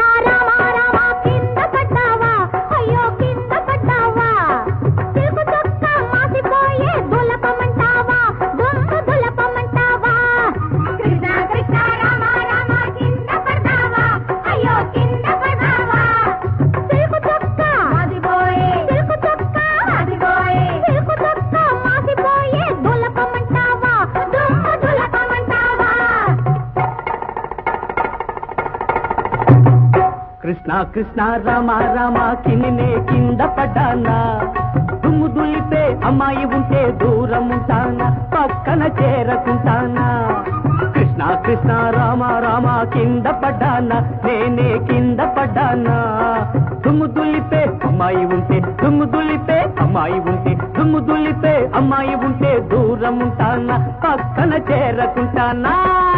రామ రామ కింద పడ్డావా అయ్యో కింద పడ్డావా సిల్కు చొక్క మాసిపోయే దులపమంటావా దుమ్ము దులపమంటావా కృష్ణ కృష్ణ రామ రామ కింద పడ్డావా అయ్యో కింద పడ్డావా సిల్కు చొక్క మాసిపోయే సిల్కు చొక్క మాసిపోయే సిల్కు చొక్క మాసిపోయే దులపమంటావా దుమ్ము దులపమంటావా కృష్ణ కృష్ణ రామ రామ కిన్నే కింద పడ్డానా దుమ్ము దులిపే అమ్మాయి ఉంటే దూరం ఉంటానా పక్కన చేరకుంటానా కృష్ణ కృష్ణ రామ రామ కింద పడ్డానా నేనే కింద పడ్డానా దుమ్ము దులిపే అమ్మాయి ఉంటే దుమ్ము దులిపే అమ్మాయి ఉంటే దుమ్ము దులిపే అమ్మాయి ఉంటే దూరం ఉంటానా పక్కన చేరకుంటానా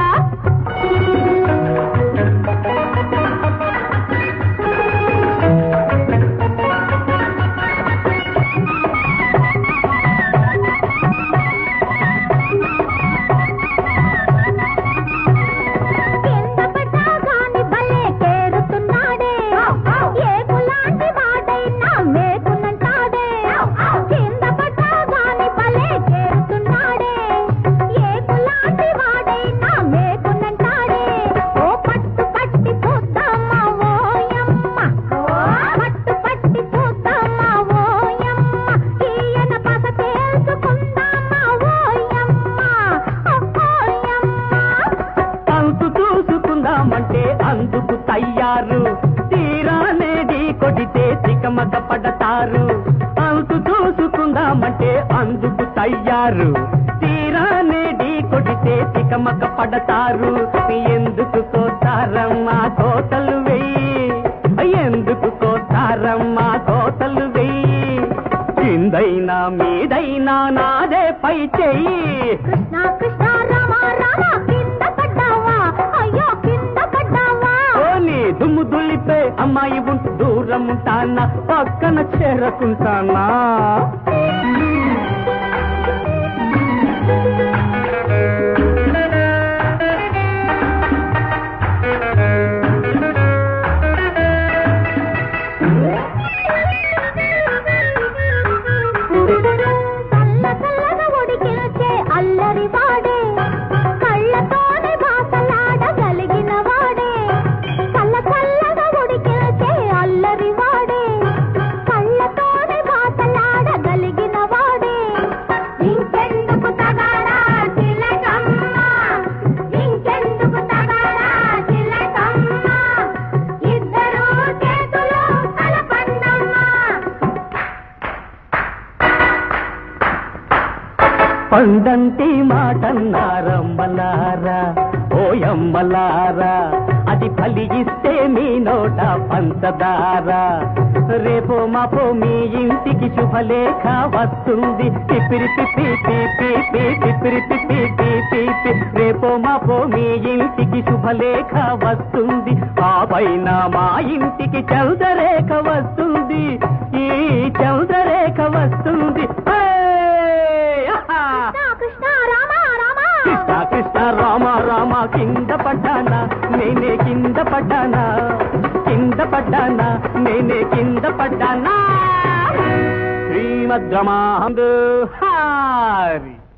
కింద పడ్డా గాని భలే కేరుతున్నాడే ఏ కులాంటి వాడైనా మేకునంటాడే కింద పడ్డా గాని భలే కేరుతున్నాడే ఏ కులాంటి వాడైనా మేకునంటాడే ఓ పట్టు పట్టి చూద్దామా ఓయమ్మ పట్టు పట్టి చూద్దామా ఓయమ్మ ఈయన పస తెలుసుకుందామా ఓయమ్మ ఓయమ్మ అంతు చూసుకుందామంటే అందుకు తయ్యారు తీరానేది కొడితే తికమక పడతారు అంతు చూసుకుందామంటే అందుకు తయ్యారు తీరానేది కొడితే తికమక పడతారు ఎందుకు కోతారమ్మా కోతలు వెయ్యి ఎందుకు కోతారమ్మా కోతలు వెయ్యి కిందైనా మీదైనా నాదే పై చెయ్యి కృష్ణ కృష్ణ రామ రామ కింద పడ్డావా అయ్యో కింద పడ్డావా ఓని దుమ్ము దులిపే అమ్మాయి ఉంటూ దూరం ఉంటానా పక్కన చేరకుంటానా చల్ల చల్లగా ఉడికిల్చే అల్లరి వాడే కళ్ళతోనే భాసలాడగలిగిన వాడే చల్ల చల్లగా ఉడికిల్చే అల్లరి వాడే కళ్ళతోనే భాసలాడగలిగిన వాడే ఇంకెందుకు తగాడా తిలకమ్మ ఇంకెందుకు తగాడా తిలకమ్మ ఇద్దరు చేతులు కలపండమ్మా పండంటి మాటన్నారమ్మలారా ఓయమ్మలారా అది ఫలిగిస్తే మీ నోట పంచదారా రేపో మాపో మీ ఇంటికి శుభలేఖ వస్తుంది పిపిరి పిపి పిపి పిపిరి పిపి పిపి రేపో మాపో మీ ఇంటికి శుభలేఖ వస్తుంది ఆ పైన మా ఇంటికి చంద్రరేఖ వస్తుంది ఈ చంద్రరేఖ వస్తుంది హే! ఆహా! కృష్ణ రామ రామ కృష్ణ కృష్ణ రామ రామ కింద పడ్డానా నేనే కింద పడ్డానా కింద పడ్డానా నేనే కింద పడ్డానా శ్రీమద్రమాహందు హారి